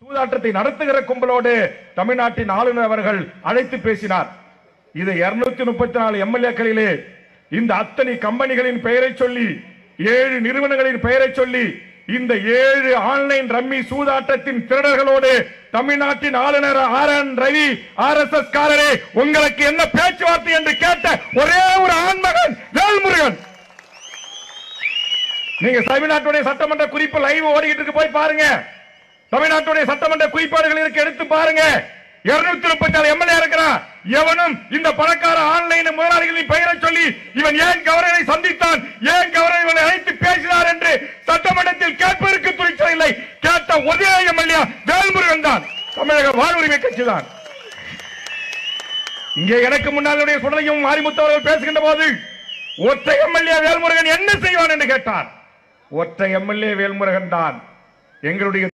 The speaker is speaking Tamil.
சூதாட்டத்தை நடத்துகிற கும்பலோடு தமிழ்நாட்டின் ஆளுநர் அவர்கள் அழைத்து பேசினார் இது 234 முப்பத்தி நாலு எம்எல்ஏக்களிலே இந்த அத்தனை கம்பெனிகளின் பெயரை சொல்லி ஏழு நிறுவனங்களின் பெயரை சொல்லி இந்த ஏழு ஆன்லைன் ரம்மி சூதாட்டத்தின் திருடர்களோடு தமிழ்நாட்டின் ஆளுநர் R N Ravi R S S காரரே உங்களுக்கு என்ன பேச்சுவார்த்தை என்று கேட்ட ஒரே ஒரு ஆண்மகன் வேல்முருகன் நீங்க தமிழ்நாட்டுடைய சட்டமன்ற குறிப்பு லைவ் ஓடிக்கிட்டு இருக்கு போய் பாருங்க தமிழ்நாட்டுடைய சட்டமன்ற குறிப்பாடுகள் இருக்கு எடுத்து பாருங்க இருநூத்தி முப்பத்தி நாலு எம்எல்ஏ இருக்கிறான் எவனும் இந்த பணக்கார ஆன்லைன் முதலாளிகளின் பெயரை சொல்லி இவன் ஏன் கவர்னரை சந்தித்தான் ஏன் கவர்னர் இவனை அழைத்து பேசினார் என்று சட்டமன்றத்தில் கேட்பதற்கு துணிச்சதில்லை கேட்ட ஒரே எம்எல்ஏ வேல்முருகன் தான் தமிழக வாழ்வுரிமை கட்சி தான் இங்கே எனக்கு முன்னாளுடைய சுடலையும் மாரிமுத்து அவர்கள் பேசுகின்ற போது ஒற்றை எம்எல்ஏ வேல்முருகன் என்ன செய்வான் என்று கேட்டார் ஒற்றை எம்எல்ஏ வேல்முருகன் தான் எங்களுடைய